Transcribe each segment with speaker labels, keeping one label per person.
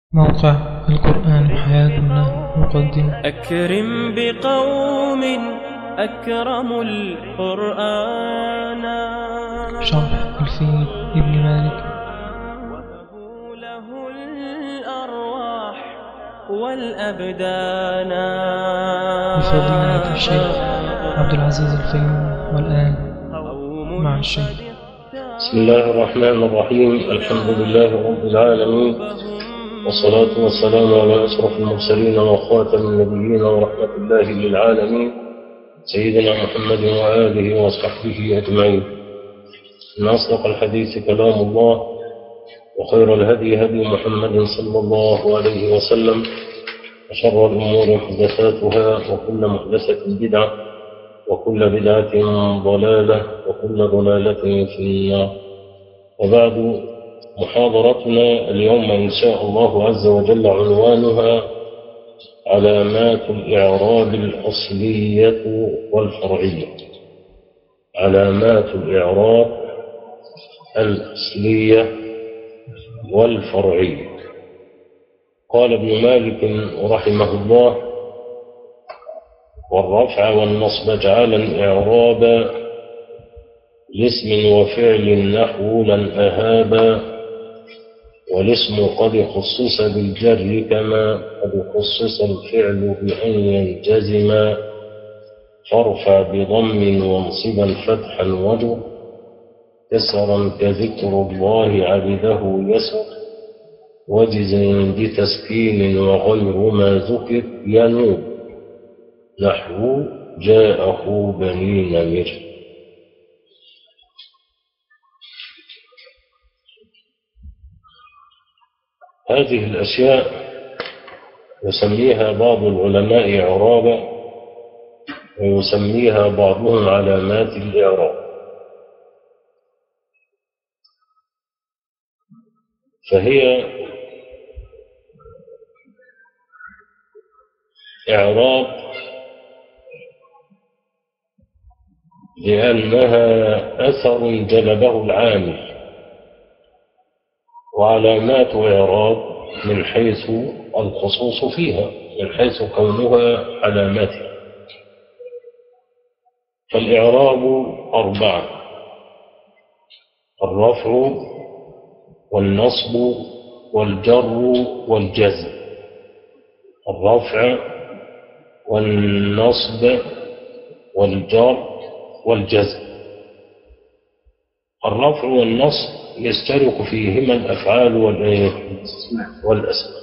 Speaker 1: موقع القرآن حياتنا مقدم
Speaker 2: أكرم بقوم أكرموا القرآن
Speaker 1: شرح الفيل ابن مالك
Speaker 2: وهبوا له الأرواح والأبدان
Speaker 1: بفضيلة الشيخ عبد العزيز الفيوم والآن
Speaker 2: قوم
Speaker 1: مع الشيخ
Speaker 3: بسم الله الرحمن الرحيم الحمد لله رب العالمين والصلاة والسلام على أشرف المرسلين وخاتم النبيين ورحمة الله للعالمين سيدنا محمد وآله وصحبه أجمعين إن أصدق الحديث كلام الله وخير الهدي هدي محمد صلى الله عليه وسلم وشر الأمور محدثاتها وكل محدثة بدعة وكل بدعة ضلالة وكل ضلالة في النار وبعد محاضرتنا اليوم إن شاء الله عز وجل عنوانها علامات الإعراب الأصلية والفرعية علامات الإعراب الأصلية والفرعية قال ابن مالك رحمه الله والرفع والنصب جعلا إعرابا لاسم وفعل نحو لن أهابا والاسم قد خصص بالجر كما قد خصص الفعل بأن ينجزما فارفع بضم وانصبا فتحا وجر كسرا كذكر الله عبده يسر وجز بتسكين وغير ما ذكر ينوب نحو جاء أخو بني نمر هذه الأشياء يسميها بعض العلماء إعرابا ويسميها بعضهم علامات الإعراب فهي إعراب لأنها أثر جلبه العامل وعلامات إعراب من حيث الخصوص فيها من حيث كونها علاماتها فالإعراب أربعة الرفع والنصب والجر والجزم الرفع والنصب والجر والجزم الرفع والنصب يشترك فيهما الأفعال والإيه؟ والأسماء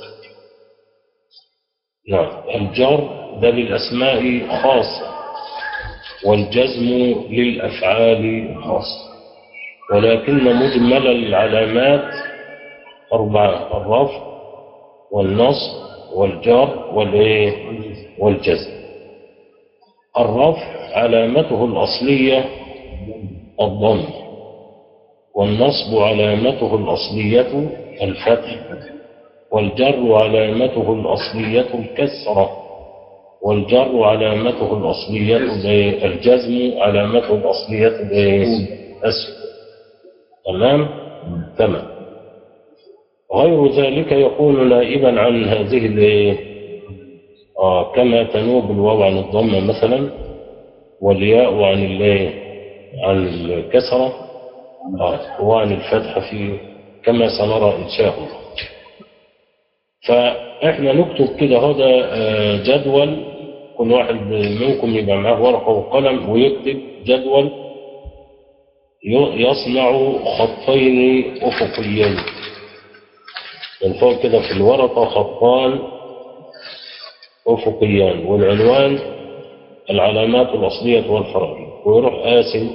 Speaker 3: نعم الجر ده للأسماء خاصة والجزم للأفعال خاصة ولكن مجمل العلامات أربعة الرفع والنصب والجر والإيه؟ والجزم الرفع علامته الأصلية الضم والنصب علامته الأصلية الفتح والجر علامته الأصلية الكسرة والجر علامته الأصلية الجزم علامته الأصلية الأسفل تمام تمام غير ذلك يكون نائبا عن هذه الايه آه كما تنوب الواو عن الضمة مثلا والياء عن الايه عن الكسرة آه وعن الفتحة في كما سنرى إن شاء الله فإحنا نكتب كده هذا آه جدول كل واحد منكم يبقى معاه ورقة وقلم ويكتب جدول يصنع خطين أفقيين من فوق كده في الورقة خطان أفقيان والعنوان العلامات الأصلية والفرعية ويروح قاسم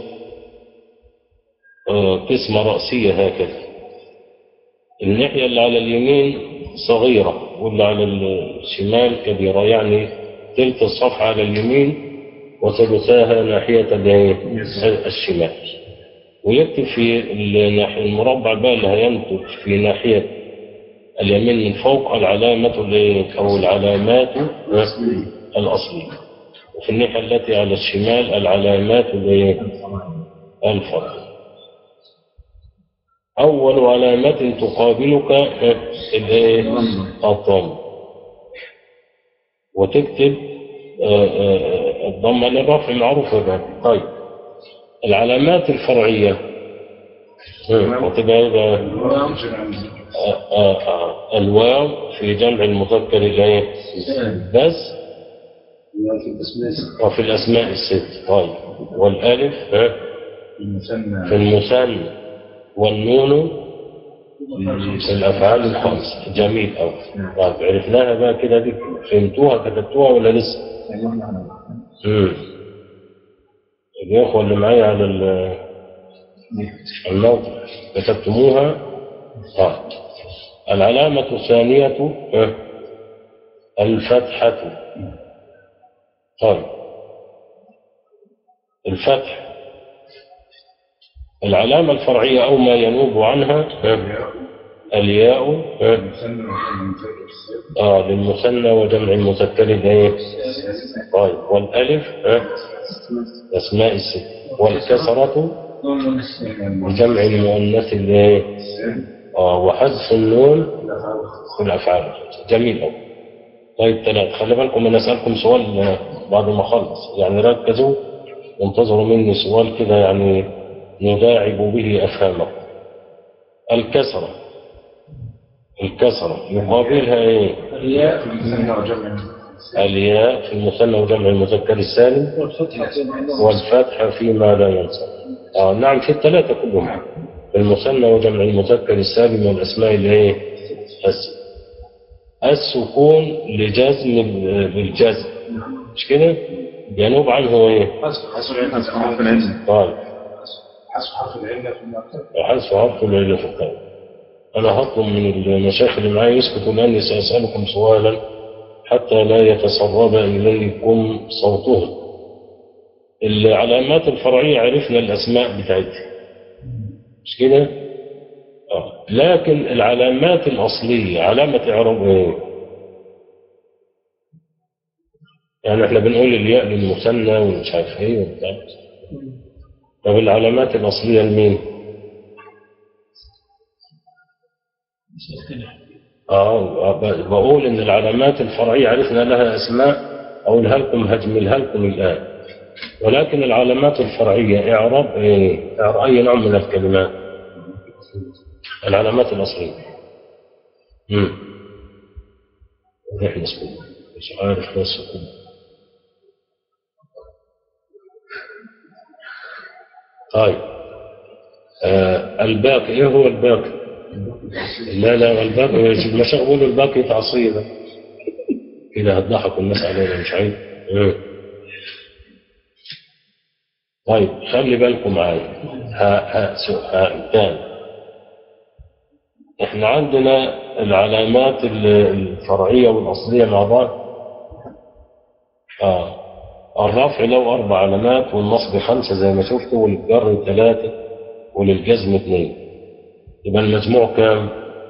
Speaker 3: قسمة رأسية هكذا الناحية اللي على اليمين صغيرة واللي على الشمال كبيرة يعني تلت الصفحة على اليمين وثلثاها ناحية الشمال ويكتب في المربع بقى اللي هينتج في ناحية اليمين من فوق العلامة أو العلامات الأصلية وفي الناحية التي على الشمال العلامات الفرعية أول علامة تقابلك الإيه؟ الضم وتكتب آه، آه، الضمة للرفع معروفة بها طيب العلامات الفرعية آه، وتبقى إيه بقى؟ آه، آه، آه، الواو في جمع المذكر الايه بس وفي الاسماء الست طيب والالف ها في المثنى والنون في الافعال الخمسه جميل قوي طيب عرفناها بقى كده دي فهمتوها كتبتوها ولا لسه؟ امم الاخوه اللي معايا على ال- الموقع كتبتموها طيب العلامة الثانية ها، الفتحة طيب الفتح العلامة الفرعية أو ما ينوب عنها ها، الياء ها، آه للمثنى وجمع المذكر الايه طيب والألف ها، أسماء الست والكسرة لجمع المؤنث الايه آه وحذف النون في الأفعال جميل أوي طيب ثلاث خلي بالكم أنا أسألكم سؤال آه، بعد ما أخلص يعني ركزوا وانتظروا مني سؤال كده يعني نداعب به أفهامكم الكسرة الكسرة يقابلها إيه؟ الياء في المثنى وجمع المذكر السالم والفتحة فيما لا ينصب آه نعم في الثلاثة كلهم المثنى وجمع المذكر السالم والأسماء الايه الس- السكون لجزم ال- بالجزم مش كده ينوب عنه ايه طيب
Speaker 4: حسب حرف العلة في المكتب
Speaker 3: حذف حرف العلة في القول أنا هطلب من المشايخ اللي معايا يسكتوا لأني سأسألكم سؤالا حتى لا يتسرب إليكم صوتهم العلامات الفرعية عرفنا الأسماء بتاعتها مش كده؟ آه. لكن العلامات الأصلية علامة إعراب إيه؟ يعني احنا بنقول الياء للمثنى ومش عارف ايه وبتاع طب العلامات الأصلية لمين؟ اه ب- بقول ان العلامات الفرعية عرفنا لها اسماء اقولها لكم هجملها لكم الان ولكن العلامات الفرعية اعراب ايه؟ اعراب اي نوع من الكلمات العلامات الاصلية امم احنا سكون مش عارف بس سكون طيب آه الباقي ايه هو الباقي؟ لا لا الباقي المشايخ بيقولوا الباقي تعصيبه كده هتضحكوا الناس علينا مش عيب مم. طيب خلي بالكم معايا ها ها سو- ها تاني احنا عندنا العلامات ال- الفرعية والأصلية مع بعض اه الرفع له أربع علامات والنصب خمسة زي ما شفتوا والجر ثلاثة وللجزم اثنين يبقى المجموع كام؟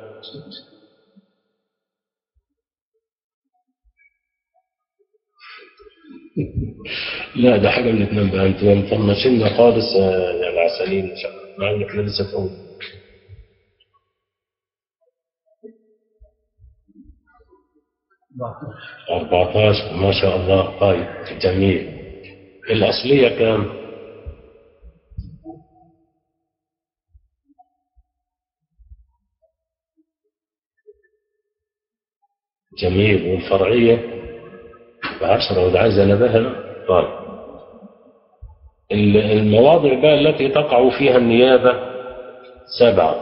Speaker 3: لا ده حاجة من الاثنين بقى انتوا مطنشين خالص آه، يا العسلين ان شاء الله مع ان احنا لسه في أول. أربعتاشر ما شاء الله طيب جميل الأصلية كام؟ جميل والفرعية بعشرة وده عايز نبهنا طيب ال- المواضع بقى التي تقع فيها النيابة سبعة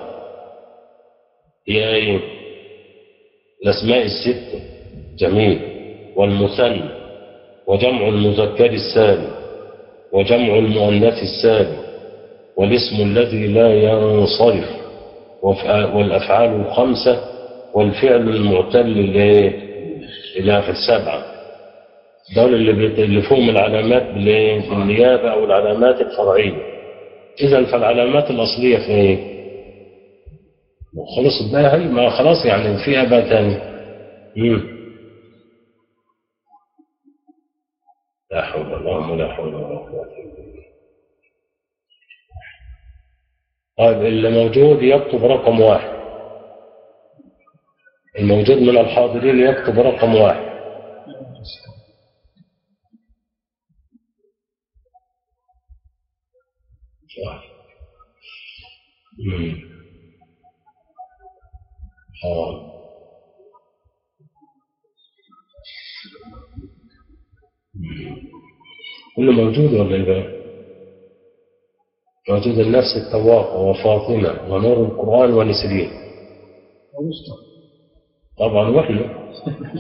Speaker 3: هي ايه؟ الأسماء الستة جميل والمثنى وجمع المذكر السالم وجمع المؤنث السالم والاسم الذي لا ينصرف وفع- والأفعال الخمسة والفعل المعتل الايه؟ إلى في السبعة دول اللي بيت- اللي فيهم العلامات بالايه؟ بالنيابة أو العلامات الفرعية إذا فالعلامات الأصلية في إيه؟ خلص بقى هي ما خلاص يعني فيها بقى تاني مم. لا حول اللهم لا حول ولا قوة إلا بالله طيب اللي موجود يكتب رقم واحد الموجود من الحاضرين يكتب رقم واحد مم. آه. مم. كله موجود ولا ايه بقى؟ موجود النفس التواقع وفاطمة ونور القرآن ونسرين طبعا واحنا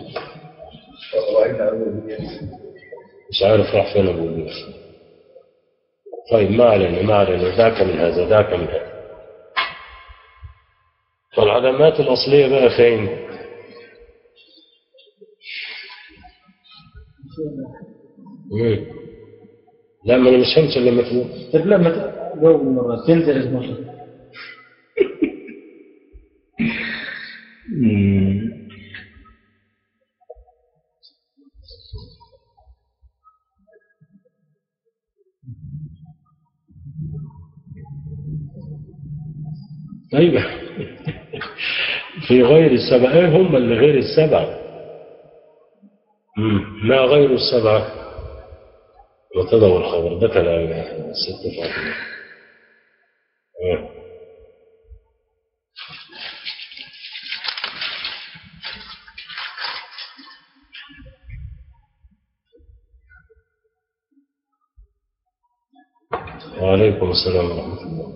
Speaker 4: وإن أول
Speaker 3: مش عارف راح فين ابو الناس طيب ما علينا ما علينا ذاك من هذا ذاك من هذا فالعلامات الأصلية بقى فين؟ مم. لا ما انا مش فهمت اللي مكتوب
Speaker 5: طيب لما تجاوب مرة تنزل مرة
Speaker 3: طيب في غير السبعة ايه هم اللي غير السبعة مم. ما غير السبعة وتضع الخبر ده كلام الست فاطمة آه. وعليكم السلام ورحمة الله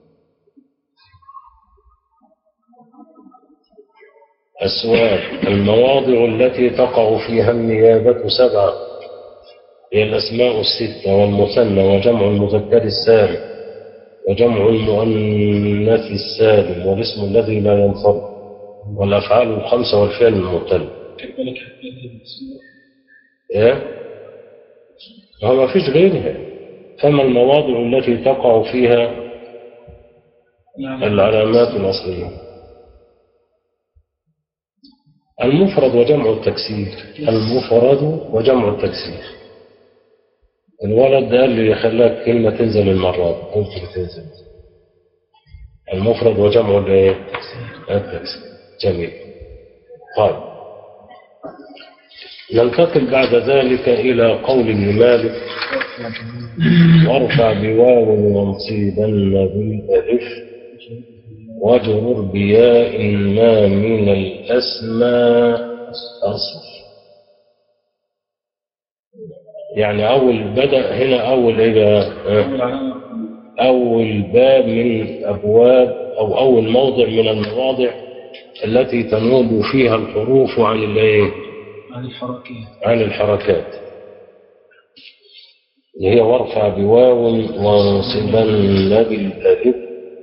Speaker 3: السؤال المواضع التي تقع فيها النيابة سبعة هي الأسماء الستة والمثنى وجمع المذكر السالم وجمع المؤنث السالم والاسم الذي لا ينصرف والأفعال الخمسة والفعل المعتل إيه؟ هو ما فيش غيرها فما المواضع التي تقع فيها العلامات الأصلية المفرد وجمع التكسير المفرد وجمع التكسير الولد ده اللي خلاك كلمة تنزل المرة دي قلت تنزل المفرد وجمع الايه؟ التكسير جميل طيب ننتقل بعد ذلك إلى قول ابن مالك وارفع بواو وانصيبن بالألف واجرر بياء ما من الأسماء أصل يعني أول بدأ هنا أول إيه بقى؟ ها؟ أول باب من أبواب أو أول موضع من المواضع التي تنوب فيها الحروف عن الإيه؟
Speaker 5: عن الحركية
Speaker 3: عن الحركات اللي هي وارفع بواو وانصبن بالألف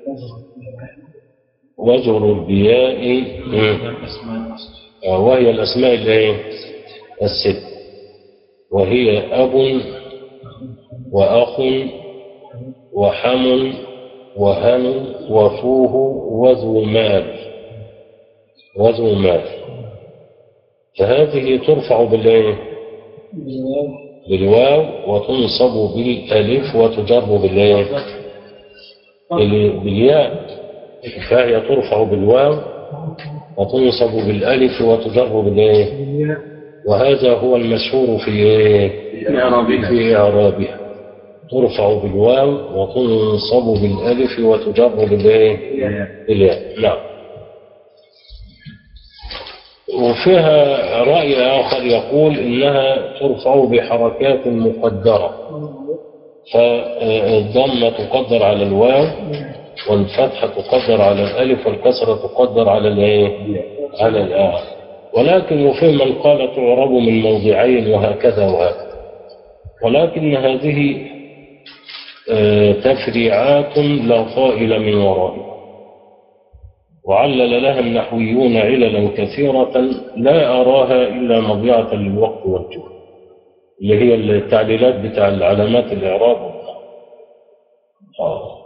Speaker 3: واجر البياء مم.
Speaker 5: أسماء الأصل
Speaker 3: آه، وهي الأسماء الايه الست وهي أب وأخ وحم وهن وفوه وذو مال وذو مال فهذه ترفع بالايه بالواو وتنصب بالالف وتجر بالايه بال- بالياء فهي ترفع بالواو وتنصب بالالف وتجر بالايه وهذا هو المشهور في ايه في اعرابها ترفع بالواو وتنصب بالالف وتجر بالايه بالياء نعم وفيها رأي آخر يقول إنها ترفع بحركات مقدرة فالضمة تقدر على الواو والفتحة تقدر على الألف والكسرة تقدر على الإيه؟ على الآخر ولكن وفي من قال تعرب من موضعين وهكذا وهكذا ولكن هذه آه، تفريعات لا طائل من ورائها وعلل لها النحويون عللا كثيرة لا أراها إلا مضيعة للوقت والجهد اللي هي التعليلات بتاع العلامات الإعراب آه.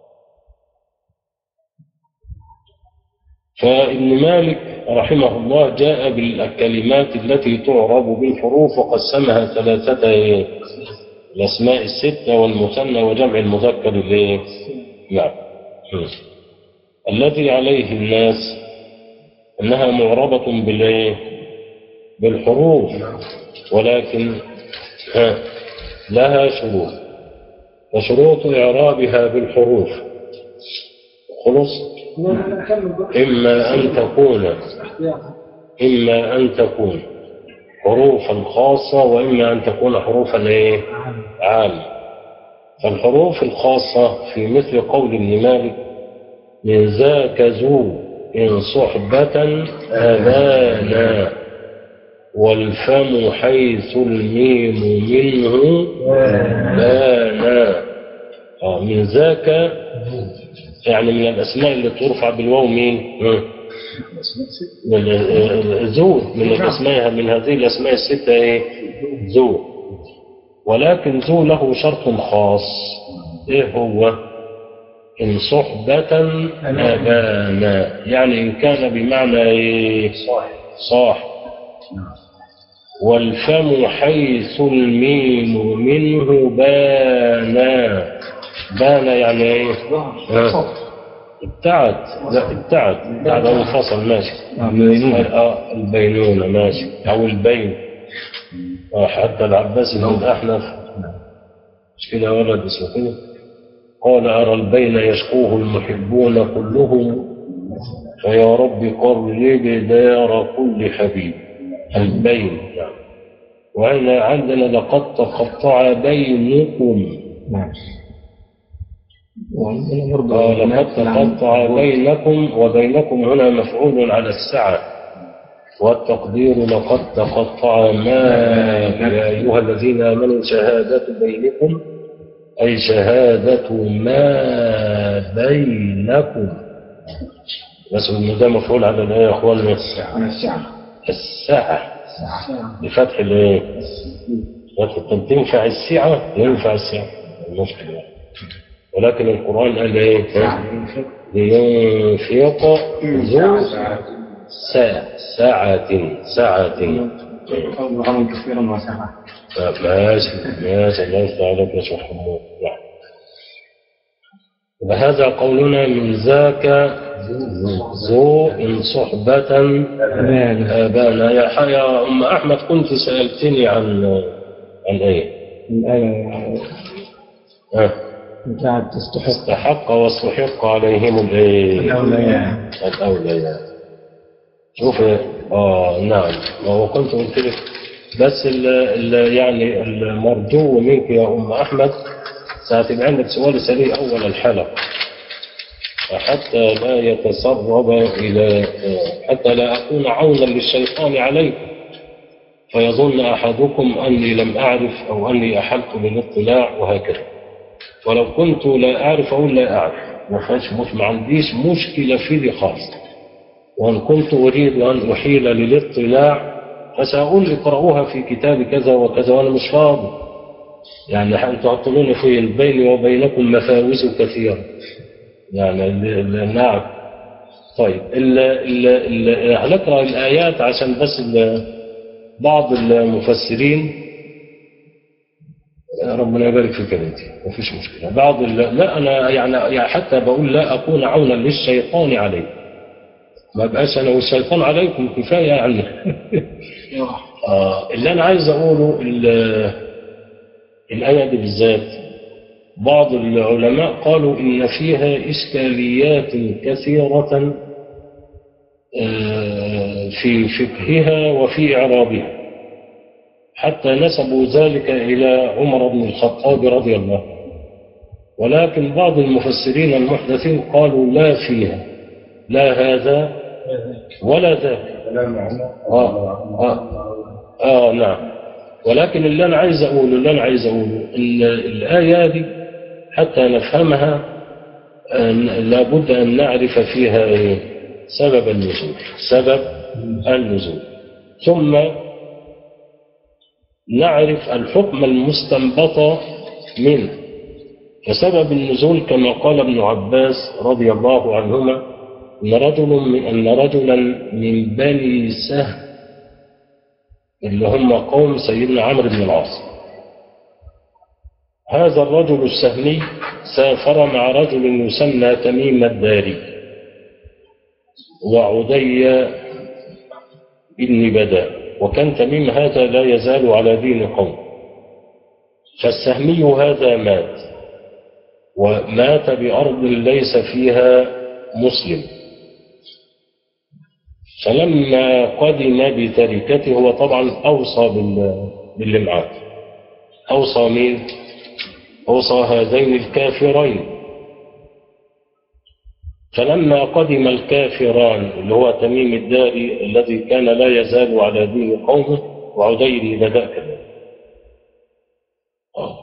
Speaker 3: فابن مالك رحمه الله جاء بالكلمات التي تعرب بالحروف وقسمها ثلاثة إيه؟ الأسماء الستة والمثنى وجمع المذكر الإيه؟ نعم مم. الذي عليه الناس أنها معربة بالإيه؟ بالحروف ولكن ها لها شروط وشروط إعرابها بالحروف خلص إما أن تكون إما أن تكون حروفا خاصة وإما أن تكون حروفا إيه؟ عامة فالحروف الخاصة في مثل قول ابن مالك من ذاك ذو إن صحبة أبانا والفم حيث الميم منه بانا آه من ذاك يعني من الأسماء اللي ترفع بالواو مين؟ مم. من آه، ذو من الأسماء من هذه الأسماء الستة إيه؟ ذو ولكن ذو له شرط خاص إيه هو؟ إن صحبة أبانا يعني إن كان بمعنى إيه؟ صاحب والفم حيث الميم منه بانا بانا يعني ايه؟ ها. ابتعد لا ابتعد ابتعد او انفصل ماشي آه، البينونة ماشي او البين آه، حتى العباس بن الاحنف مش كده ولد اسمه كده قال أرى البين يشقوه المحبون كلهم فيا رب قرب دار كل حبيب البين يعني. وهنا عندنا لقد تقطع بينكم
Speaker 5: نعم وعندنا برضه
Speaker 3: آه، لقد تقطع بينكم وبينكم هنا مفعول على السعة والتقدير لقد تقطع ما يا أيها الذين آمنوا شهادة بينكم أي شهادة ما بينكم بس إن ده مفعول على الآية يا أخوان
Speaker 5: على الساعة
Speaker 3: الساعة بفتح الايه؟ فتح طب تنفع السعة ينفع السعة المشكلة ولكن القرآن قال ايه؟ لينفق ذو ساعة ساعة ساعة
Speaker 5: غنم كثيرا وسعة
Speaker 3: ماشي ماشي الله يفتح عليك يا شيخ حمود نعم وهذا قولنا من ذاك ذو إن صحبة آبانا يا ح- يا أم أحمد كنت سألتني عن عن إيه؟
Speaker 5: الآية
Speaker 3: ها
Speaker 5: بتاعت تستحق
Speaker 3: استحق واستحق عليهم الإيه؟
Speaker 5: الأولياء
Speaker 3: الأولياء شوف آه نعم وكنت قلت لك بس ال ال يعني المرجو منك يا أم أحمد سأتبع عندك سؤال سريع أول الحلقة حتى لا يتسرب إلى حتى لا أكون عونا للشيطان عليكم فيظن أحدكم أني لم أعرف أو أني أحلت بالاطلاع وهكذا ولو كنت لا أعرف أو لا أعرف ما فيهاش مش ما عنديش مشكلة في دي خالص وإن كنت أريد أن أحيل للاطلاع فسأقول اقرأوها في كتاب كذا وكذا وأنا مش فاضي يعني أنتوا تحطوني في بيني وبينكم مفاوز كثيرة يعني ال- ال- نعم طيب ال ال ال هنقرأ الآيات عشان بس ال- بعض المفسرين ربنا يبارك في كلمتي مفيش مشكلة بعض ال- لا أنا يعني يعني حتى بقول لا أكون عونا للشيطان عليكم ما بقاش أنا والشيطان عليكم كفاية يعني آه اللي أنا عايز أقوله ال- الآية دي بالذات بعض العلماء قالوا إن فيها إشكاليات كثيرة آه، في فقهها وفي إعرابها حتى نسبوا ذلك إلى عمر بن الخطاب رضي الله عنه ولكن بعض المفسرين المحدثين قالوا لا فيها لا هذا ولا ذاك
Speaker 4: كلام عمر
Speaker 3: آه آه آه نعم ولكن اللي أنا عايز أقوله اللي أنا عايز أقوله إن الآية دي حتى نفهمها أن لابد أن نعرف فيها إيه؟ سبب النزول سبب النزول ثم نعرف الحكم المستنبط منه فسبب النزول كما قال ابن عباس رضي الله عنهما أن رجل من أن رجلا من بني سهم اللي هم قوم سيدنا عمرو بن العاص هذا الرجل السهمي سافر مع رجل يسمى تميم الداري وعدي بن بداء وكان تميم هذا لا يزال على دين قوم فالسهمي هذا مات ومات بأرض ليس فيها مسلم فلما قدم بتركته هو طبعا أوصى بال- باللي معاه أوصى مين؟ أوصى هذين الكافرين فلما قدم الكافران اللي هو تميم الداري الذي كان لا يزال على دين قومه وعدي بن بداء كذلك آه.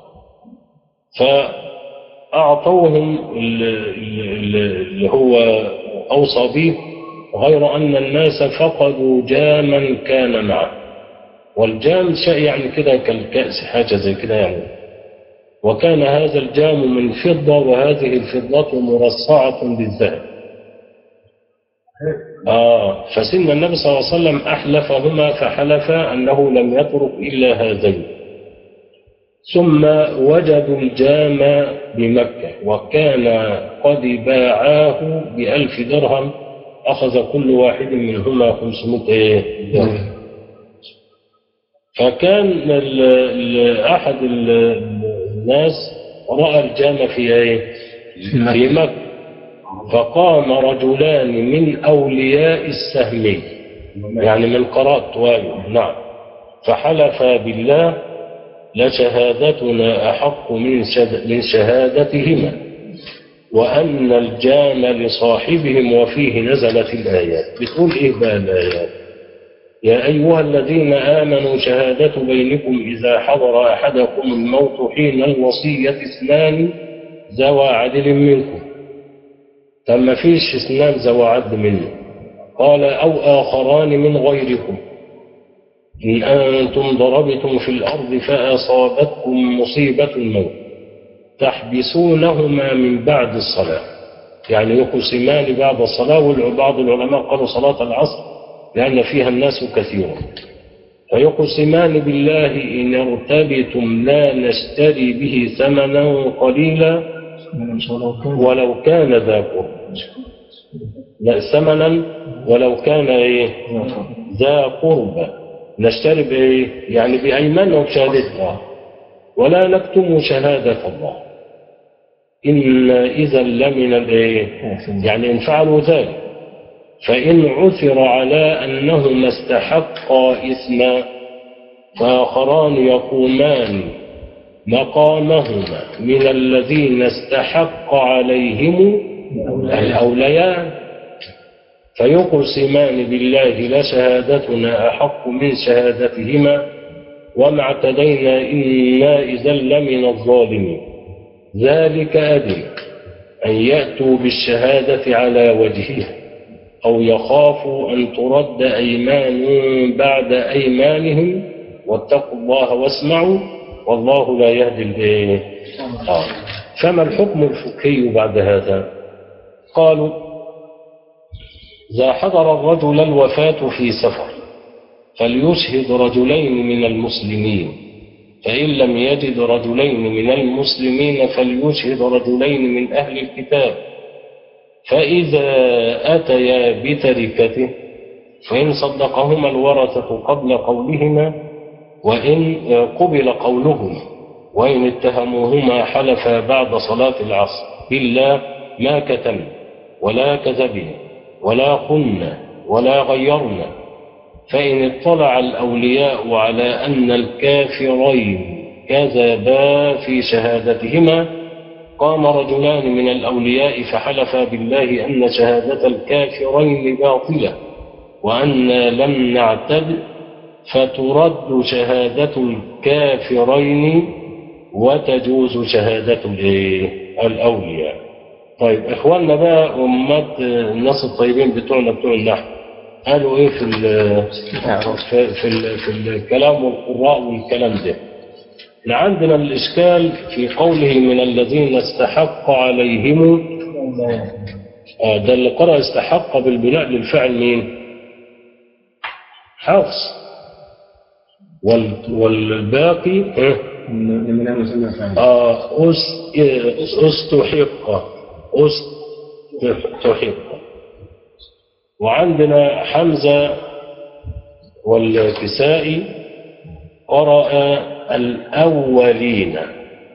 Speaker 3: فأعطوهم ال- ال- ال- اللي هو أوصى به غير أن الناس فقدوا جاما كان معه والجام شيء يعني كده كالكأس حاجة زي كده يعني وكان هذا الجام من فضة وهذه الفضة مرصعة بالذهب آه فسن النبي صلى الله عليه وسلم أحلفهما فحلف أنه لم يترك إلا هذين ثم وجدوا الجام بمكة وكان قد باعاه بألف درهم أخذ كل واحد منهما خمسمائة إيه؟ درهم فكان ال- ال- أحد ال- الناس رأى الجام في إيه؟ في مكة فقام رجلان من أولياء السهمي يعني من قراءة والي نعم فحلفا بالله لشهادتنا أحق من شد- من شهادتهما وأن الجام لصاحبهم وفيه نزلت الآيات بتقول إيه بقى الآيات يا أيها الذين آمنوا شهادة بينكم إذا حضر أحدكم الموت حين الوصية اثنان ذوى عدل منكم طب ما فيش اثنان ذوى عدل منه قال أو آخران من غيركم إن أنتم ضربتم في الأرض فأصابتكم مصيبة الموت تحبسونهما من بعد الصلاة يعني يقسمان بعد الصلاة وبعض العلماء قالوا صلاة العصر لأن فيها الناس كثير فيقسمان بالله إن ارتبتم لا نشتري به ثمنا قليلا
Speaker 5: إن شاء الله كان
Speaker 3: ولو كان ذا قرب لا ثمنا ولو كان ايه ذا قربى نشتري بايه يعني بايماننا وبشهادتنا ولا نكتم شهادة الله إن إذا لمن الايه يعني إن فعلوا ذلك فإن عثر على أنهما استحقا إثما فآخران يقومان مقامهما من الذين استحق عليهم الأوليان فيقسمان بالله لشهادتنا أحق من شهادتهما وما اعتدينا إنا إذا لمن الظالمين ذلك أدنى أن يأتوا بالشهادة على وجهها أو يخافوا أن ترد أيمان بعد أيمانهم واتقوا الله واسمعوا والله لا يهدي الايه آه. فما الحكم الفقهي بعد هذا قالوا إذا حضر الرجل الوفاة في سفر فليشهد رجلين من المسلمين فإن لم يجد رجلين من المسلمين فليشهد رجلين من أهل الكتاب فإذا أتيا بتركته فإن صدقهما الورثة قبل قولهما وإن قبل قولهما وإن اتهموهما حلفا بعد صلاة العصر بالله ما كتمنا ولا كذبنا ولا خنا ولا غيرنا فإن اطلع الأولياء على أن الكافرين كذبا في شهادتهما قام رجلان من الأولياء فحلفا بالله أن شهادة الكافرين باطلة وأن لم نعتد فترد شهادة الكافرين وتجوز شهادة الإيه؟ الأولياء طيب إخواننا بقى أمات الناس الطيبين بتوعنا بتوع النحو قالوا إيه في ال في في, ال في الكلام والقراء والكلام ده احنا عندنا الإشكال في قوله من الذين استحق عليهم آه ده اللي قرأ استحق بالبناء للفعل مين حفص وال والباقي آه
Speaker 5: من من المسمى فاعل
Speaker 3: آه أس استحق استحق وعندنا حمزة والكسائي قرأ الأولين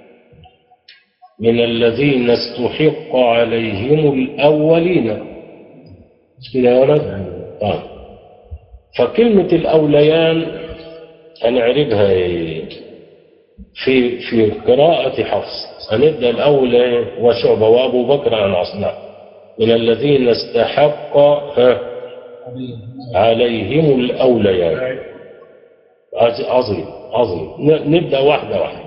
Speaker 3: من الذين استحق عليهم الأولين مش كده يا ولد؟ طيب فكلمة الأوليان هنعربها إيه؟ في في قراءة حفص هنبدأ الأول إيه؟ وشعبة وأبو بكر عن أصنع من الذين استحق ها عليهم الأوليان عز- عظيم عظيم ن- نبدأ واحدة واحدة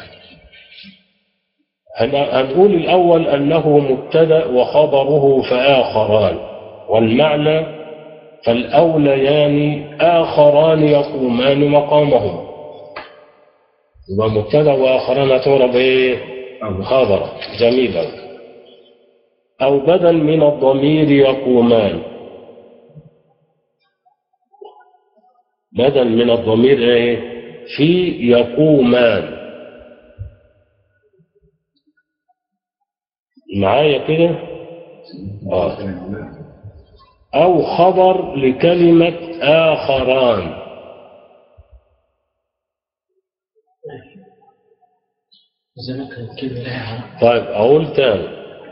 Speaker 3: هن- هنقول الأول أنه مبتدأ وخبره فآخران والمعنى فالأوليان آخران يقومان مقامهم يبقى مبتدأ وآخران هتعرب إيه؟ خبر جميل أوي. أو بدل من الضمير يقومان بدل من الضمير إيه؟ في يقومان معايا كده؟ آه. أو خبر لكلمة آخران
Speaker 6: زمان كانت كلمة لها
Speaker 3: طيب أقول تاني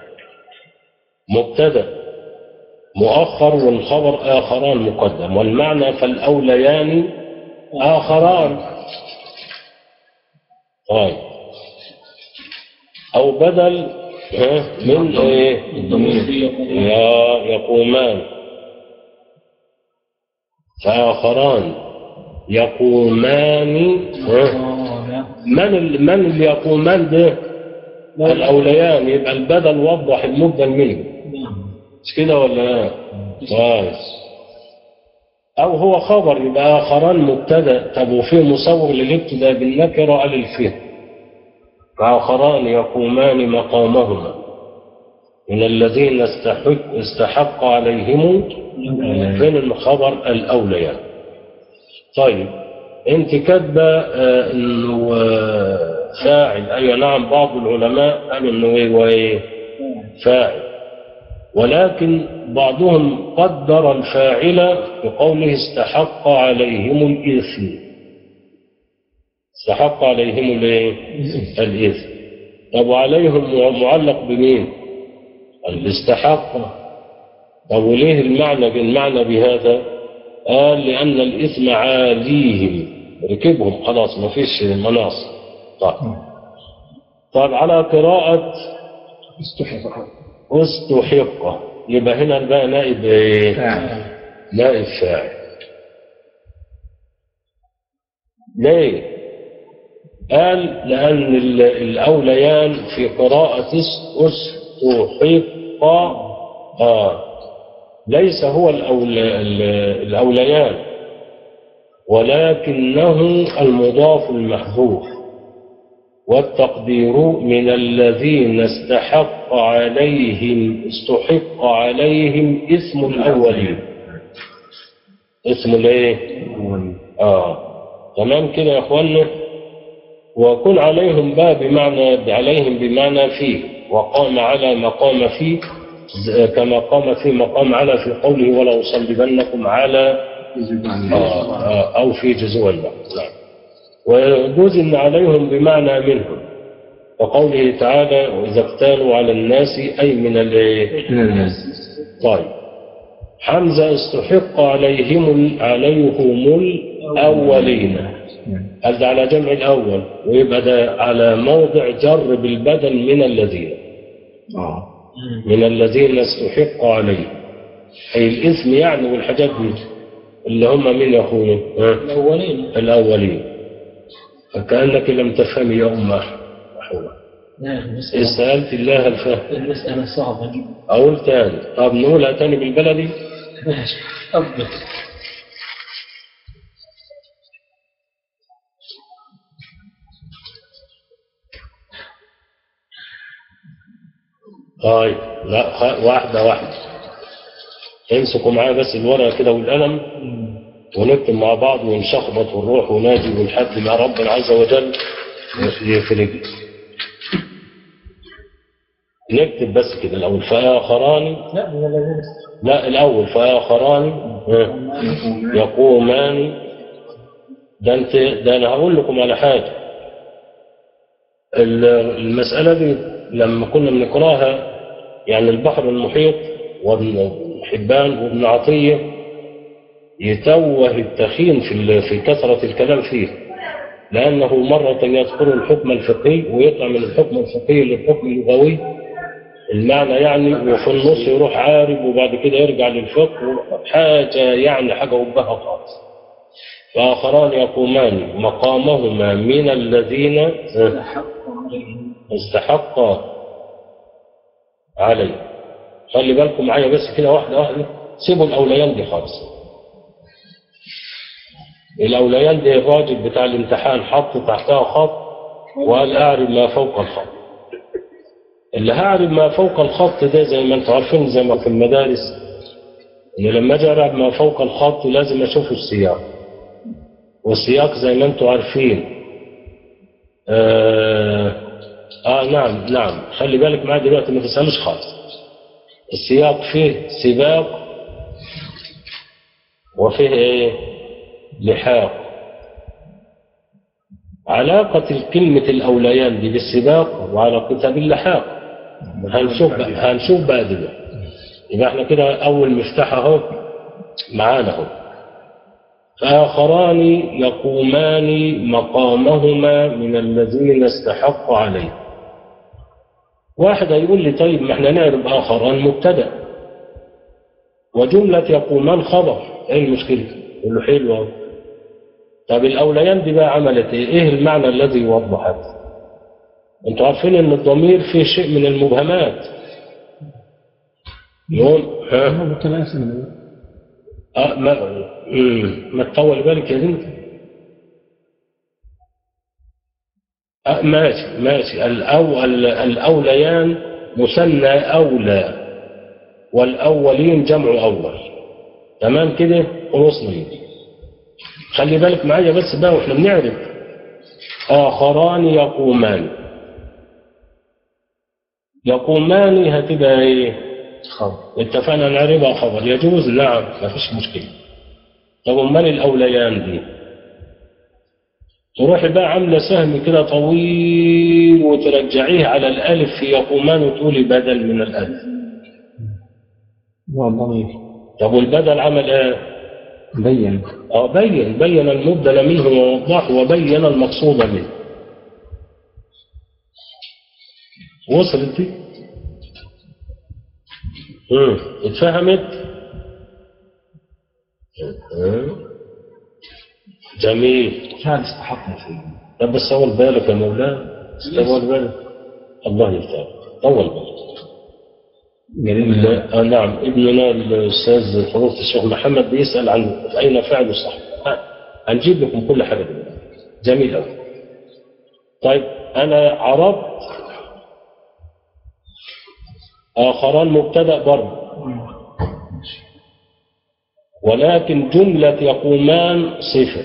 Speaker 3: مبتدأ مؤخر والخبر آخران مقدم والمعنى فالأوليان آخران طيب أو بدل ها، من إيه يا يقومان فآخران يقومان ها، من ال- من اللي يقومان ده الأوليان يبقى البدل وضح المبدل منه مش كده ولا لا؟ كويس أو هو خبر يبقى آخران مبتدأ طب وفيه مصور للابتداء بالنكرة على الفهم فآخران يقومان مقامهما من الذين استحق, استحق عليهم فين الخبر الأوليان طيب انت كاتبه آه، انه آه، فاعل ايوه نعم بعض العلماء قالوا انه ايه وايه فاعل ولكن بعضهم قدر الفاعل بقوله استحق عليهم الاثم استحق عليهم الايه الاثم طب وعليهم معلق بمين اللي استحق طب وليه المعنى المعنى بهذا قال لأن الإثم عاليهم ركبهم خلاص ما فيش مناص طيب طيب على قراءة
Speaker 5: استحق
Speaker 3: استحق يبقى هنا بقى نائب ايه؟
Speaker 5: فاعل
Speaker 3: نائب فاعل ليه؟ قال لأن ال- الأوليان في قراءة اس- استحق آه ليس هو الأول ال- الأوليان ولكنه المضاف المحذوف والتقدير من الذين استحق عليهم استحق عليهم اسم الأولين اسم الايه؟ اه تمام كده يا اخوانا وكن عليهم بقى بمعنى عليهم بمعنى فيه وقام على مقام فيه ز- كما قام في مقام على في قوله ولا أصلبنكم على آه، آه، أو في جزوع النخل نعم ويجوز أن عليهم بمعنى منهم وقوله تعالى وإذا اقتالوا على الناس أي من ال-
Speaker 5: من الناس
Speaker 3: طيب حمزة استحق عليهم ال- عليهم الأولين هذا على جمع الأول ويبقى ده على موضع جر بالبدل من الذين
Speaker 5: اه
Speaker 3: من الذين استحق عليهم أي الإثم يعني والحاجات دي اللي هم من يا أخوي ها؟
Speaker 6: الأولين
Speaker 3: الأولين فكأنك لم تفهمي يا أم أحمد
Speaker 6: لا المسألة
Speaker 3: سألت الله الفهم
Speaker 6: المسألة صعبة جدا
Speaker 3: أقول تاني طب نقولها تاني بالبلدي
Speaker 6: ماشي أفضل
Speaker 3: طيب لا خ- واحدة واحدة امسكوا معايا بس الورقة كده والقلم ونكتب مع بعض ونشخبط ونروح وناجي ونحد مع ربنا عز وجل يفرق نكتب بس كده الأول فآخران
Speaker 6: لا من الذين
Speaker 3: لا الأول فآخران ها، يقومان ده انت ده انا هقول لكم على حاجه ال- المساله دي لما كنا بنقراها يعني البحر المحيط وابن حبان وابن عطيه يتوه التخين في ال- في كثره الكلام فيه لانه مره يذكر الحكم الفقهي ويطلع من الحكم الفقهي للحكم اللغوي المعنى يعني وفي النص يروح عارب وبعد كده يرجع للفقه حاجه يعني حاجه وبها خالص فآخران يقومان مقامهما من الذين
Speaker 6: استحقوا عليهم
Speaker 3: استحق عليه خلي بالكم معايا بس كده واحدة واحدة سيبوا الأوليان دي خالص الأوليان دي الراجل بتاع الامتحان حط تحتها خط وقال أعرب ما فوق الخط اللي هعرب ما فوق الخط ده زي ما انتم عارفين زي ما في المدارس ان لما اجي اعرب ما فوق الخط لازم اشوف السياق والسياق زي ما انتم عارفين آه, اه نعم نعم خلي بالك معايا دلوقتي ما تسألش خالص السياق فيه سباق وفيه ايه لحاق علاقة الكلمة الأوليان دي بالسباق وعلاقتها باللحاق هنشوف بقى هنشوف بقى دلوقتي يبقى احنا كده أول مفتاح أهو معانا أهو فآخران يقومان مقامهما من الذين استحق عليه واحد هيقول لي طيب ما احنا نعرف آخران مبتدأ وجملة يقومان خبر ايه المشكلة؟ يقول له حلو أهو. طب الأوليان دي بقى عملت ايه؟ ايه المعنى الذي وضحت؟ انتوا عارفين ان الضمير فيه شيء من المبهمات يقول ها
Speaker 5: هو متلازم
Speaker 3: آه ما مم، ما تطول بالك يا بنت آه ماشي ماشي الأو ال- الأوليان مثنى أولى والأولين جمع أول تمام كده خلصنا دي. خلي بالك معايا بس بقى واحنا بنعرف آخران يقومان يقومان هتبقى ايه
Speaker 6: خبر
Speaker 3: اتفقنا نعربها خبر يجوز نعم ما فيش مشكلة طب امال الاوليان دي تروحي بقى عاملة سهم كده طويل وترجعيه على الالف في يقومان وتقولي بدل من الالف
Speaker 5: هو الضمير
Speaker 3: طب والبدل عمل ايه
Speaker 5: بين
Speaker 3: اه بين بين المبدل منه ووضح وبين المقصود منه وصلت دي امم اتفهمت مم. جميل
Speaker 5: فعل استحق فيه
Speaker 3: طب بس طول بالك يا مولانا طول بالك الله يفتح طول بالك
Speaker 5: جميل
Speaker 3: آه نعم ابننا الاستاذ فضيله الشيخ محمد بيسال عن اين فعل الصح آه، هنجيب لكم كل حاجه دلوقتي جميل قوي طيب انا عرضت اخران مبتدا برضه ولكن جمله يقومان صفه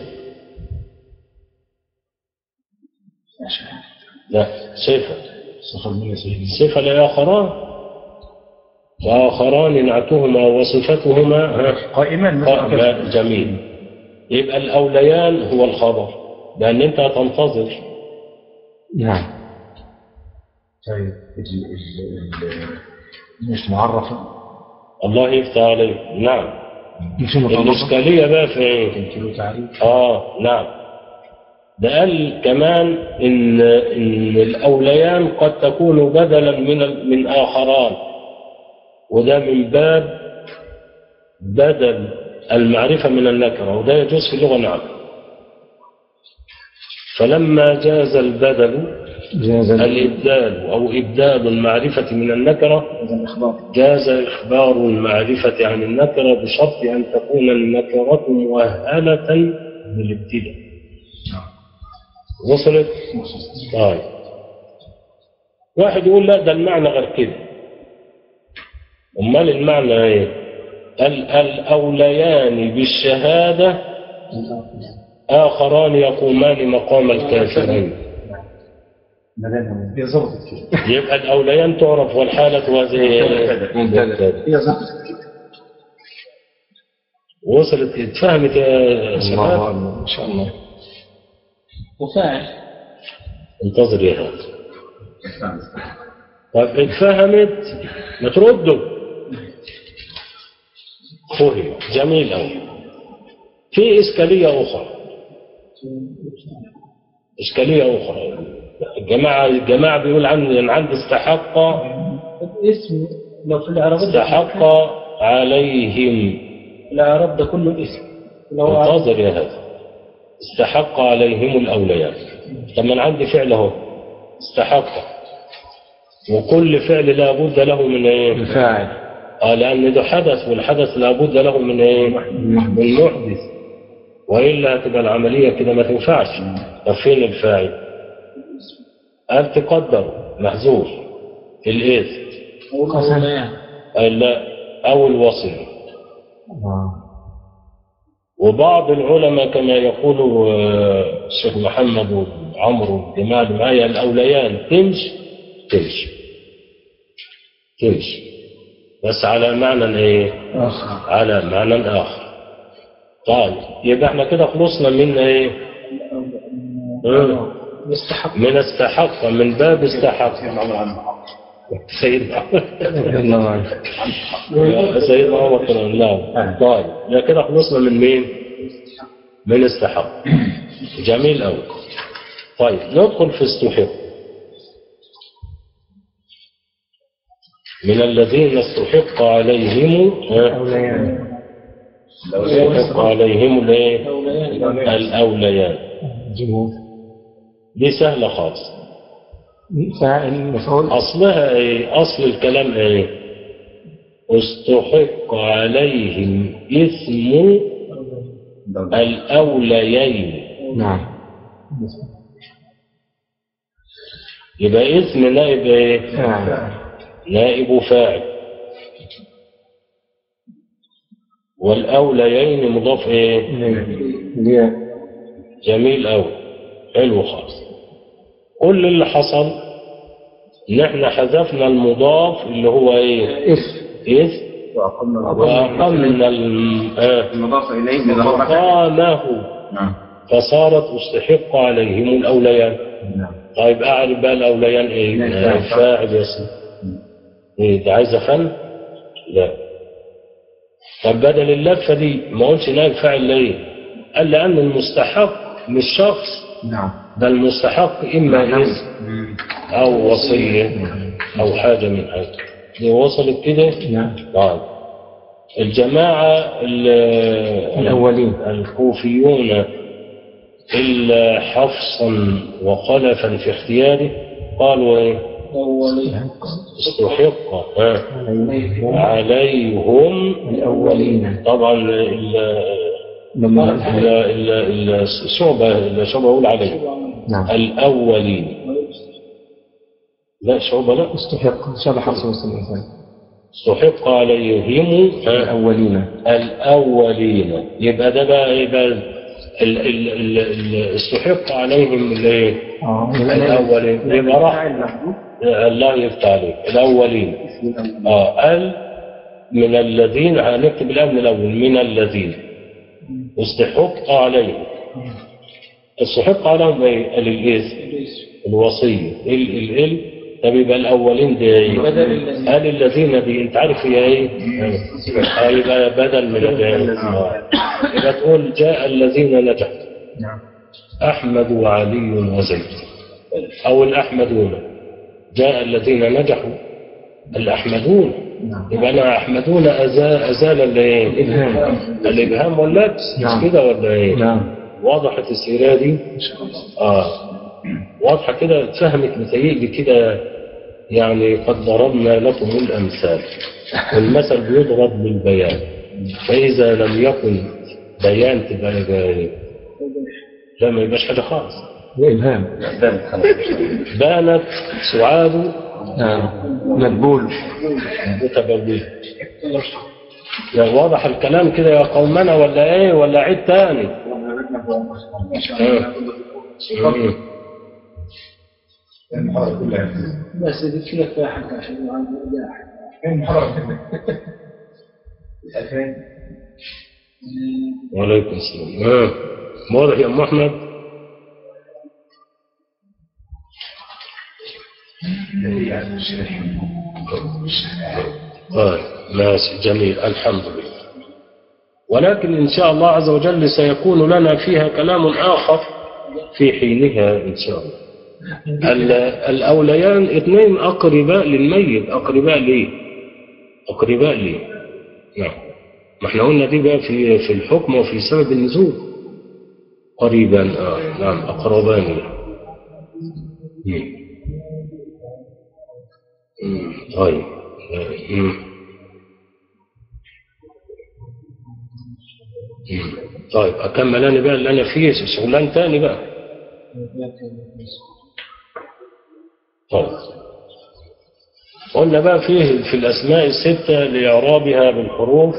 Speaker 3: لا صفه
Speaker 5: صفر من سيدنا
Speaker 3: صفه لاخران واخران نعتهما وصفتهما ها
Speaker 5: قائمان
Speaker 3: آه، لا، جميل يبقى الأوليان هو الخبر لأن أنت هتنتظر
Speaker 5: نعم طيب ال- ال- ال- مش معرفة
Speaker 3: الله يفتح عليك نعم
Speaker 5: مش مطلقة
Speaker 3: الإشكالية بقى في إيه؟
Speaker 5: تمثيل تعريف
Speaker 3: آه نعم ده قال كمان إن إن الأوليان قد تكون بدلا من ال- من آخران وده من باب بدل المعرفة من النكرة وده يجوز في اللغة نعم فلما جاز البدل
Speaker 5: جاز
Speaker 3: الإبدال أو إبدال المعرفة من النكرة
Speaker 5: الإخبار
Speaker 3: جاز إخبار المعرفة عن النكرة بشرط أن تكون النكرة مؤهلة بالابتداء وصلت؟ طيب واحد يقول لا ده المعنى غير كده أمال المعنى إيه؟ ال- الأوليان بالشهادة آخران يقومان مقام الكافرين
Speaker 5: ملانها هي ظبطت كده
Speaker 3: يبقى الأوليان تعرف والحالة وهذه مبتدأ
Speaker 5: هي ظبطت كده
Speaker 3: وصلت اتفهمت يا شباب
Speaker 5: الله أكبر ما شاء الله
Speaker 6: وفاعل
Speaker 3: انتظر يا هذا طيب اتفهمت ما تردوا فهم جميل أوي في إشكالية أخرى إشكالية أخرى الجماعة الجماعة بيقول عن عند استحق
Speaker 6: اسم لو في الإعراب ده
Speaker 3: استحق عليهم
Speaker 6: الإعراب ده كله اسم لو أعراب
Speaker 3: انتظر يا هذا استحق عليهم الأوليان طب ما أنا عندي فعل اهو استحق وكل فعل لابد له من ايه؟
Speaker 5: الفاعل
Speaker 3: اه لأن ده حدث والحدث لابد له من ايه؟ من محدث وإلا هتبقى العملية كده ما تنفعش طب فين الفاعل؟ قال تقدر محذوف الإذن
Speaker 6: قسم يعني
Speaker 3: أي لا أو الوصل وبعض العلماء كما يقول آه، الشيخ محمد وعمرو والجماعة اللي معايا الأوليان تمشي تمشي تمشي بس على معنى ايه؟ على معنى آخر طيب يبقى احنا كده خلصنا من ايه؟ مم.
Speaker 6: يستحق
Speaker 3: من استحق من باب استحق سيدنا
Speaker 5: الله عنك
Speaker 3: سيدنا عمر كان نعم طيب يبقى كده خلصنا من مين؟ من استحق جميل أوي طيب ندخل في استحق من الذين استحق عليهم ها؟ استحق عليهم الايه؟ الأوليان
Speaker 5: جمهور
Speaker 3: دي سهلة خالص
Speaker 5: فاعل مفعول
Speaker 3: أصلها إيه؟ أصل الكلام إيه؟ استحق عليهم اسم الأوليين
Speaker 5: نعم
Speaker 3: يبقى اسم نائب إيه؟
Speaker 5: فاعل
Speaker 3: نائب فاعل والأوليين مضاف إيه؟
Speaker 5: ليه
Speaker 3: جميل أوي حلو خالص كل اللي حصل إن إحنا حذفنا المضاف اللي هو إيه؟
Speaker 5: اسم
Speaker 3: اسم وأقمنا الم- آه
Speaker 7: المضاف إليه
Speaker 3: مقامه
Speaker 7: نعم
Speaker 3: فصارت استحق عليهم الأوليان
Speaker 7: نعم
Speaker 3: طيب أعرف بقى الأوليان إيه؟
Speaker 7: نعم.
Speaker 3: آه، فاعل يصل إيه ده عايزة فن؟ لا طب بدل اللفة دي ما قلتش نائب فاعل ليه؟ قال لأن المستحق مش شخص
Speaker 7: نعم
Speaker 3: ده المستحق إما اسم أو وصية أو حاجة من هذا دي وصلت كده؟
Speaker 5: نعم
Speaker 3: طيب الجماعة ال-
Speaker 5: الأولين.
Speaker 3: الكوفيون إلا حفصا وخلفا في اختياره قالوا إيه؟ استحق ها، عليهم
Speaker 5: الأولين
Speaker 3: طبعا ال-
Speaker 5: لما
Speaker 3: ال- ال- ال- الشعبة الشعبة أقول عليهم
Speaker 5: نعم
Speaker 3: الأولين لا شعبة لا
Speaker 5: استحق شبه حفص وصل الإنسان
Speaker 3: استحق عليهم ها،
Speaker 5: الأولين
Speaker 3: الأولين يبقى ده بقى يبقى ال ال ال ال استحق عليهم الايه؟
Speaker 5: اه
Speaker 3: الأولين يبقى راح الله يفتح عليك الأولين اه قال من الذين هنكتب الأمن الأول من الذين استحق عليهم استحق عليهم ايه؟ الإذن الوصية ال ال ال طب يبقى الأولين دي ايه؟ قال الذين دي أنت عارف هي ايه؟ آه، يبقى بدل من ال- آه. يبقى تقول جاء الذين نجحوا أحمد وعلي وزيد أو الأحمدون جاء الذين نجحوا الأحمدون يبقى أنا أحمدون أزال, أزال الايه؟
Speaker 5: الإبهام
Speaker 3: الإبهام واللبس
Speaker 5: نعم.
Speaker 3: مش كده ولا إيه؟
Speaker 5: نعم
Speaker 3: وضحت السيرة دي آه واضحة كده اتفهمت متهيألي كده يعني قد ضربنا لكم الأمثال والمثل بيضرب للبيان فإذا لم يكن بيان تبقى يبقى إيه؟ لا ما يبقاش حاجة خالص
Speaker 5: الإبهام
Speaker 3: بانت سعاد
Speaker 5: نعم مدبول
Speaker 3: متبولة يعني واضح الكلام كده يا قومنا ولا ايه ولا عيد تاني آه. مم.
Speaker 4: المحاضرة كلها
Speaker 6: بس قلت لك واحد عشان ما عنده إباحة
Speaker 4: المحاضرة كلها 2000
Speaker 3: وعليكم السلام آه. واضح يا ام احمد
Speaker 4: يعني الشيخ
Speaker 3: طيب ماشي جميل الحمد لله ولكن إن شاء الله عز وجل سيكون لنا فيها كلام آخر في حينها إن شاء الله ال- الأوليان اثنين أقرباء للميت أقرباء ليه أقرباء ليه نعم ما احنا قلنا دي بقى في في الحكم وفي سبب النزول قريبا آه نعم أقربان له مم. مم. طيب آه، مم. مم. طيب أكمل أنا بقى اللي أنا فيه شغلان تاني بقى طيب قلنا بقى فيه في الأسماء الستة لإعرابها بالحروف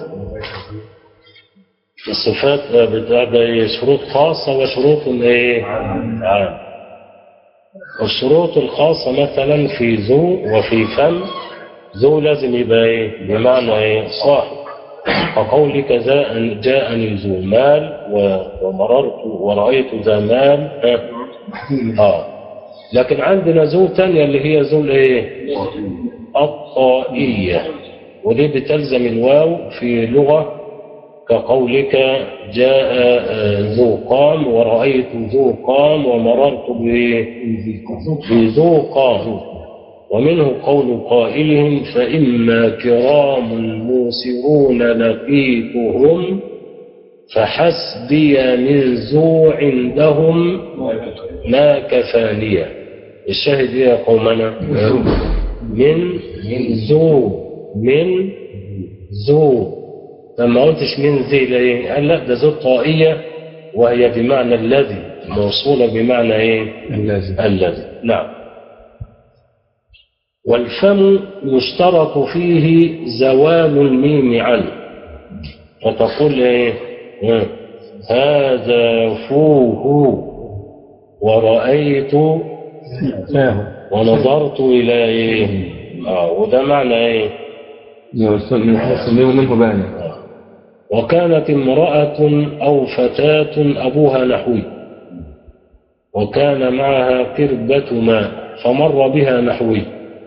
Speaker 3: الصفات آه، بتاع ده إيه؟ شروط خاصة وشروط إيه؟ عام الشروط الخاصة مثلا في ذو وفي فم ذو لازم يبقى إيه؟ بمعنى إيه؟ صاحب كقولك جاء- جاءني ذو مال و- ومررت ورأيت ذا مال ها؟ اه لكن عندنا ذو تانية اللي هي ذو الايه الطائية ودي بتلزم الواو في لغة كقولك جاء آه، ذو قام ورأيت ذو قام ومررت ب- بذو قام ومنه قول قائلهم فإما كرام موسرون لقيتهم فحسبي من ذو عندهم ما كفانية الشاهد ايه يا قومنا من من ذو من ذو لما قلتش من ذي ليه قال لا ده ذو الطائية وهي بمعنى الذي موصولة بمعنى ايه
Speaker 5: اللازم
Speaker 3: الذي نعم والفم يشترط فيه زوال الميم عنه فتقول ايه ها، هذا فوه ورأيت
Speaker 5: فاهم
Speaker 3: ونظرت إلى إيه آه وده معنى إيه
Speaker 5: نسميه منه باني
Speaker 3: وكانت امرأة أو فتاة أبوها نحوي وكان معها قربة ماء فمر بها نحوي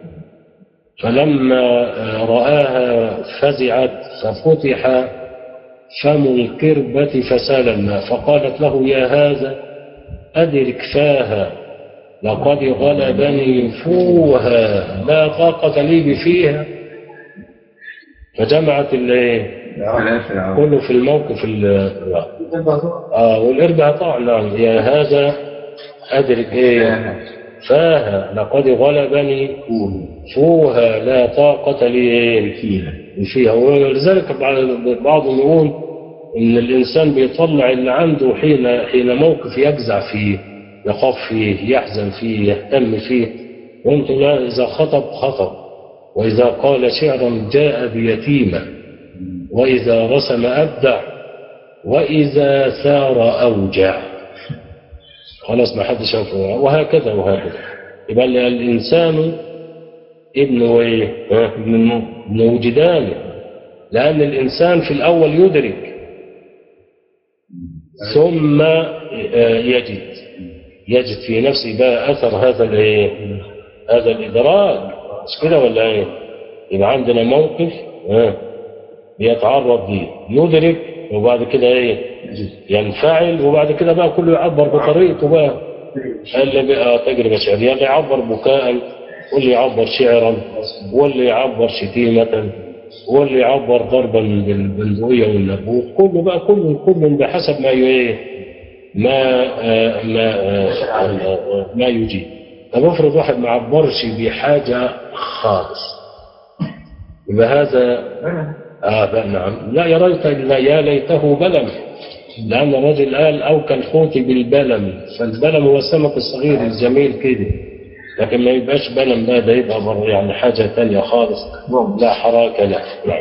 Speaker 3: فلما آه، رآها فزعت ففتح فم القربة فسال الماء فقالت له يا هذا أدرك فاها لقد غلبني فوها لا طاقة لي بفيها فجمعت الايه كله في الموقف ال- اه والإربع طبعا نعم يا هذا أدرك إيه فاها لقد غلبني فوها لا طاقة لي إيه فيها فيها ولذلك بعض- بعضهم يقول إن الإنسان بيطلع اللي عنده حين حين موقف يجزع فيه يخاف فيه يحزن فيه يهتم فيه وانت لا إذا خطب خطب وإذا قال شعرا جاء بيتيمة وإذا رسم أبدع وإذا سار أوجع خلاص ما حدش ينفع وهكذا وهكذا يبقى الإنسان ابن ايه؟ ها؟ ابن وجدانه لأن الإنسان في الأول يدرك ثم آه، يجد يجد في نفسه بقى أثر هذا الايه؟ هذا الإدراك مش كده ولا ايه؟ يبقى عندنا موقف ها؟ بيتعرض ليه يدرك وبعد كده ايه ينفعل وبعد كده بقى كله يعبر بطريقته بقى اللي بقى تجربة شعرية اللي يعبر بكاء واللي يعبر شعرا واللي يعبر شتيمة واللي يعبر ضربا بالبندقية والنبوغ كله بقى كله كله بحسب ما ايه ما آه ما آه آه ما يجيب طب افرض واحد ما عبرش بحاجة خالص يبقى هذا آه بقى نعم لا يا ريت لا يا ليته بلم لأن الرجل قال أو كالحوت بالبلم فالبلم هو السمك الصغير الجميل كده لكن ما يبقاش بلم ده ده يبقى بر يعني حاجة تانية خالص لا حراك له نعم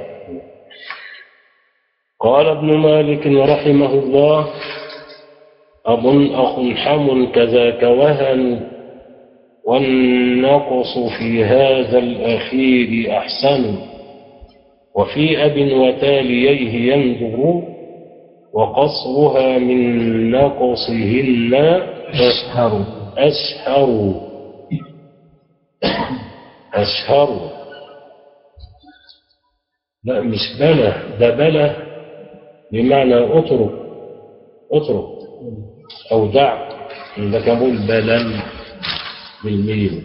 Speaker 3: قال ابن مالك رحمه الله أب أخ حم كذاك وهن والنقص في هذا الأخير أحسن وفي أب وتاليه ينظر وقصرها من نقصهن
Speaker 5: أشهر
Speaker 3: أشهر أشهر لا مش بلى ده بلى بمعنى اترك اترك أو دع ده كان بقول بلم بالميم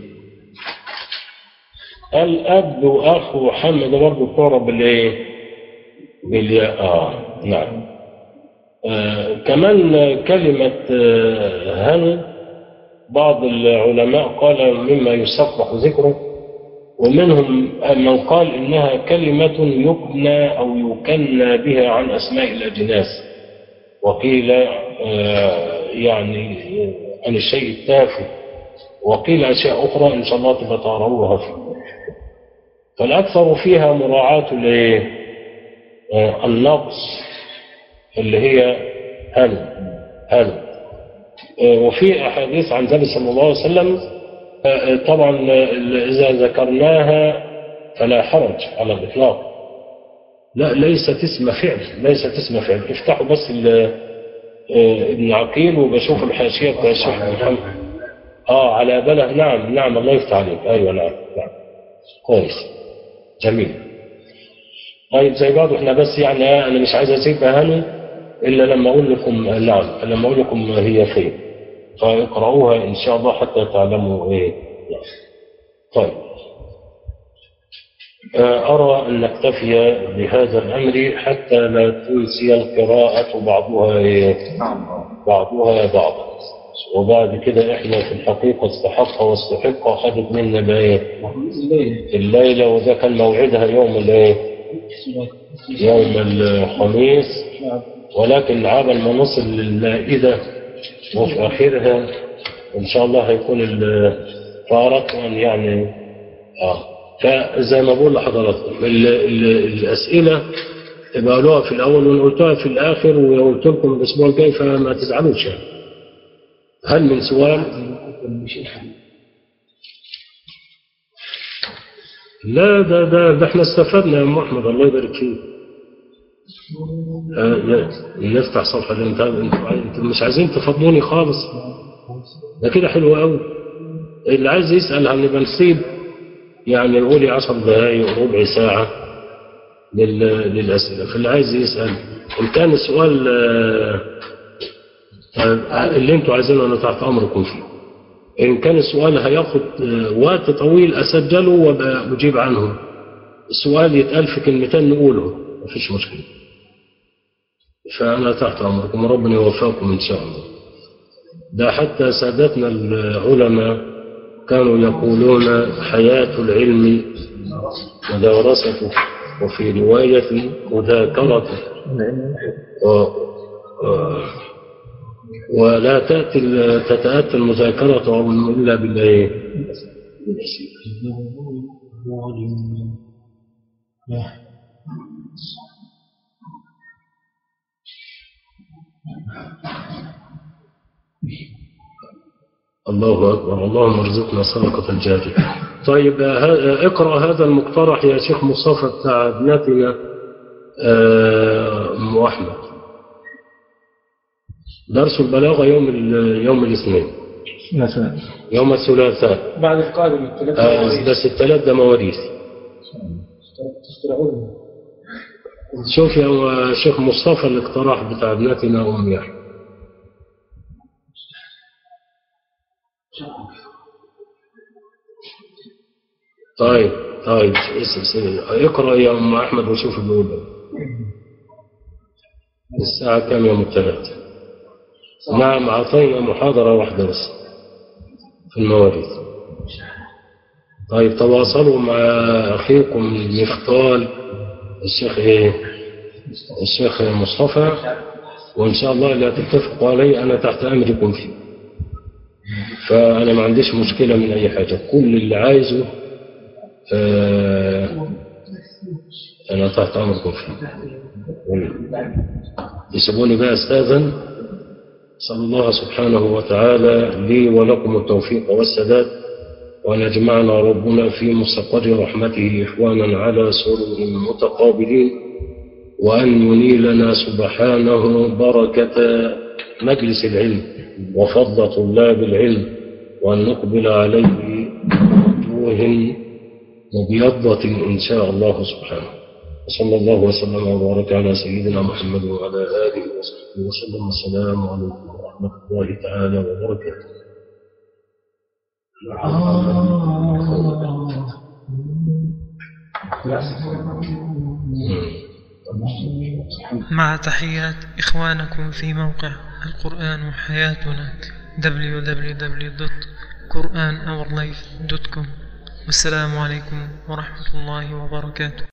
Speaker 3: الأب أخو حمد برضه تعرب بالإيه؟ بالياء آه نعم آه كمان كلمة آه هل بعض العلماء قال مما يستقبح ذكره ومنهم من قال إنها كلمة يكنى أو يكنى بها عن أسماء الأجناس وقيل آه يعني عن الشيء التافه وقيل أشياء أخرى إن شاء الله تبقى تعرفوها فيه فالأكثر فيها مراعاة الإيه؟ آه النقص اللي هي هل هل آه وفي أحاديث عن النبي صلى الله عليه وسلم آه طبعا إذا ذكرناها فلا حرج على الإطلاق لا ليست اسم فعل ليست اسم فعل افتحوا بس ابن عقيل وبشوف الحاشية بتاع الشيخ محمد اه على بله نعم نعم الله يفتح عليك ايوه نعم نعم كويس جميل طيب زي بعض احنا بس يعني انا مش عايز اسيبها هاني الا لما اقول لكم نعم لما اقول لكم هي فين فاقرأوها ان شاء الله حتى تعلموا ايه طيب أرى أن نكتفي بهذا الأمر حتى لا تنسي القراءة بعضها إيه؟ بعضها بعضا وبعد كده إحنا في الحقيقة استحق واستحق خدت منا الإيه؟ الليلة وده كان موعدها يوم الإيه؟ يوم الخميس ولكن عابل ما نصل للمائدة وفي آخرها إن شاء الله هيكون فأردت أن يعني آه فزي ما بقول لحضراتكم ال ال الأسئلة تبقى قالوها في الأول وأنا قلتها في الآخر وقلت لكم الأسبوع الجاي فما تزعلوش يعني. هل من سؤال؟ لا ده ده ده احنا استفدنا يا ام احمد الله يبارك فيك. آه نفتح صفحه ده انت انت مش عايزين تفضلوني خالص. ده كده حلو قوي. اللي عايز يسال هنبقى نسيب يعني قولي عشر دقايق ربع ساعة للأسئلة فاللي عايز يسأل إن كان السؤال اللي انتوا عايزينه أنا تحت أمركم فيه إن كان السؤال هياخد وقت طويل أسجله وأجيب عنه السؤال يتقال في كلمتين نقوله مفيش مشكلة فأنا تحت أمركم وربنا يوفقكم إن شاء الله ده حتى سادتنا العلماء كانوا يقولون حياة العلم مدارسته وفي رواية مذاكرته و... ولا تأتي تتأتى المذاكرة إلا بالله الله أكبر اللهم ارزقنا صدقة الجارية طيب اقرأ هذا المقترح يا شيخ مصطفى بتاع ابنتنا أم أحمد درس البلاغة يوم يوم الاثنين
Speaker 5: مثلا
Speaker 3: يوم الثلاثاء
Speaker 6: بعد القادم الثلاثة
Speaker 3: آه بس الثلاث ده مواريث شوف يا شيخ مصطفى الاقتراح بتاع ابنتنا أم يحيى طيب طيب اقرا يا ام احمد وشوف الاولى الساعه كام يوم الثلاث نعم اعطينا محاضره واحده بس في المواريث طيب تواصلوا مع اخيكم المختال الشيخ ايه الشيخ مصطفى وان شاء الله لا تتفقوا عليه انا تحت امركم فيه فانا ما عنديش مشكله من اي حاجه كل اللي عايزه آه أنا تحت أمركم فيه يسيبوني بقى أستاذن صلى الله سبحانه وتعالى لي ولكم التوفيق والسداد وأن يجمعنا ربنا في مستقر رحمته إخوانا على سرر متقابلين وأن ينيلنا سبحانه بركة مجلس العلم وفضل طلاب العلم وأن نقبل عليه بوجوه مبيضة إن شاء الله سبحانه وصلى الله وسلم وبارك على سيدنا محمد وعلى آله وصحبه وسلم السلام عليكم ورحمة الله تعالى وبركاته
Speaker 1: مع تحيات إخوانكم في موقع القرآن حياتنا www.quranourlife.com والسلام عليكم ورحمة الله وبركاته